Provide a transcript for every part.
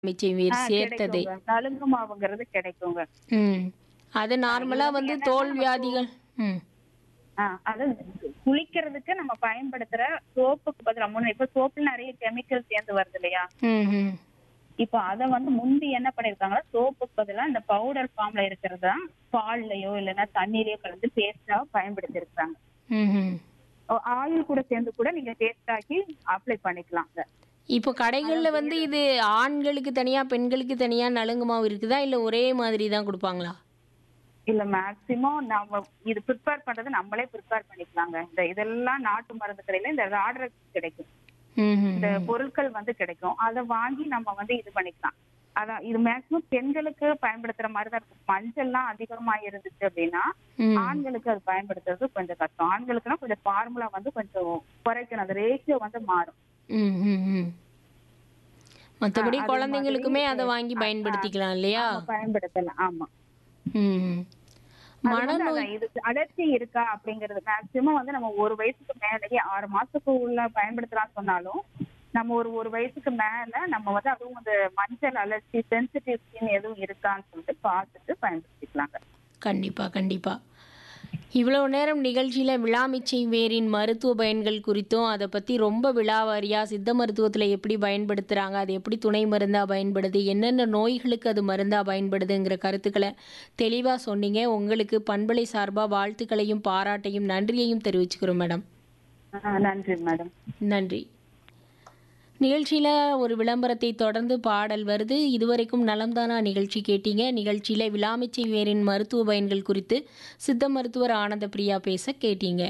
மிச்சை நீர் ஆ, சேர்த்ததை கிடைக்குங்க. நலுங்கு மாவுங்கிறது கிடைக்குங்க ம் அது நார்மலா வந்து தோல் வியாதிகள் ம் ஆ, அது குளிக்கிறதுக்கு நம்ம பயன்படுத்துற சோப்புக்கு பதிலா முன்ன இப்ப சோப்புல நிறைய கெமிக்கல் சேர்ந்து வருது இல்லையா ம் ம் இப்ப அத வந்து முந்தி என்ன பண்ணிருக்காங்கன்னா சோப்புக்கு பதிலா இந்த பவுடர் ஃபார்ம்ல இருக்கிறதா பால்லயோ இல்லைன்னா தண்ணீரையோ கலந்து பேஸ்டா பயன்படுத்தி இருக்காங்க ம் ம் ஆயில் கூட சேர்ந்து கூட நீங்க பேஸ்ட் ஆக்கி அப்ளை பண்ணிக்கலாம் அத. இப்போ கடைகள்ல வந்து இது ஆண்களுக்கு தனியா பெண்களுக்கு தனியா நலுங்கு மாவு இருக்குதா இல்ல ஒரே மாதிரி தான் கொடுப்பாங்களா இல்ல மேக்சிமம் நம்ம இது ப்ரிப்பேர் பண்றது நம்மளே ப்ரிப்பேர் பண்ணிக்கலாங்க இந்த இதெல்லாம் நாட்டு மருந்து கடையில இந்த ஆர்டர் கிடைக்கும் ம் ம் இந்த பொருட்கள் வந்து கிடைக்கும் அதை வாங்கி நம்ம வந்து இது பண்ணிக்கலாம் அதான் இது மேக்சிமம் பெண்களுக்கு பயன்படுத்துற மாதிரி தான் இருக்கும் மஞ்சள்லாம் அதிகமா இருந்துச்சு அப்படின்னா ம் ஆண்களுக்கு அது பயன்படுத்துறது கொஞ்சம் கஷ்டம் ஆண்களுக்குன்னா கொஞ்சம் ஃபார்முலா வந்து கொஞ்சம் குறைக்கணும் அந்த ரேஷியோ வந்து மாறும் ம் ம் ம் மற்றபடி அதே குழந்தைங்களுக்குமே மாதிரி, அதை வாங்கி ஆ, பயன்படுத்திக்கலாம் இல்லையா நம்ம பயன்படுத்தலாம் ஆமா ம் அது வந்து மனநோய் அதான் இதுக்கு அலர்ஜி இருக்கா அப்படிங்கிறது மேக்சிமம் வந்து நம்ம ஒரு வயசுக்கு மேலேயே ஆறு மாசத்துக்கு உள்ள பயன்படுத்தலாம்னு சொன்னாலும் நம்ம ஒரு ஒரு வயசுக்கு மேல நம்ம வந்து அதுவும் இந்த மஞ்சள் அலர்ஜி சென்சிட்டிவ் ஸ்கின் எதுவும் இருக்கான்னு சொல்லிட்டு பார்த்துட்டு பயன்படுத்திக்கலாங்க கண்டிப்பா கண்டிப்பா இவ்வளவு நேரம் நிகழ்ச்சியில விழாமிச்சை வேரின் மருத்துவ பயன்கள் குறித்தும் அதை பத்தி ரொம்ப விழாவாரியா சித்த மருத்துவத்துல எப்படி பயன்படுத்துறாங்க அது எப்படி துணை மருந்தா பயன்படுது என்னென்ன நோய்களுக்கு அது மருந்தா பயன்படுதுங்கிற கருத்துக்களை தெளிவா சொன்னீங்க உங்களுக்கு பண்பலை சார்பா வாழ்த்துக்களையும் பாராட்டையும் நன்றியையும் தெரிவிச்சுக்கிறோம் மேடம் ஆ, நன்றி மேடம் நன்றி நிகழ்ச்சியில் ஒரு விளம்பரத்தை தொடர்ந்து பாடல் வருது இதுவரைக்கும் நலம்தானா நிகழ்ச்சி கேட்டீங்க நிகழ்ச்சியில் விழாமிச்சை வேரின் மருத்துவ பயன்கள் குறித்து சித்த மருத்துவர் ஆனந்த பிரியா பேச கேட்டீங்க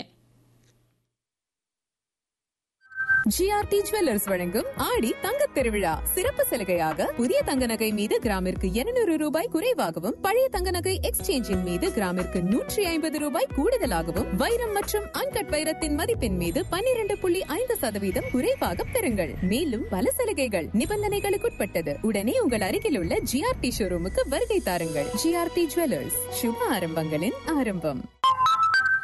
ஜிஆர்டி ஜுவல்லர்ஸ் வழங்கும் ஆடி தங்க திருவிழா சிறப்பு சலுகையாக புதிய தங்க நகை மீது கிராமிற்கு 200 ரூபாய் குறைவாகவும் பழைய தங்க நகை எக்ஸ்சேஞ்சின் மீது கிராமிற்கு நூற்றி ஐம்பது ரூபாய் கூடுதலாகவும் வைரம் மற்றும் அன்கட் வைரத்தின் மதிப்பின் மீது 12.5% புள்ளி ஐந்து சதவீதம் குறைவாக பெறுங்கள் மேலும் பல சலுகைகள் நிபந்தனைகளுக்குட்பட்டது உடனே உங்கள் அருகில் உள்ள ஜிஆர்டி ஷோரூமுக்கு வருகை தாருங்கள் ஜிஆர்டி ஜுவல்லர்ஸ் சுப ஆரம்பங்களின் ஆரம்பம்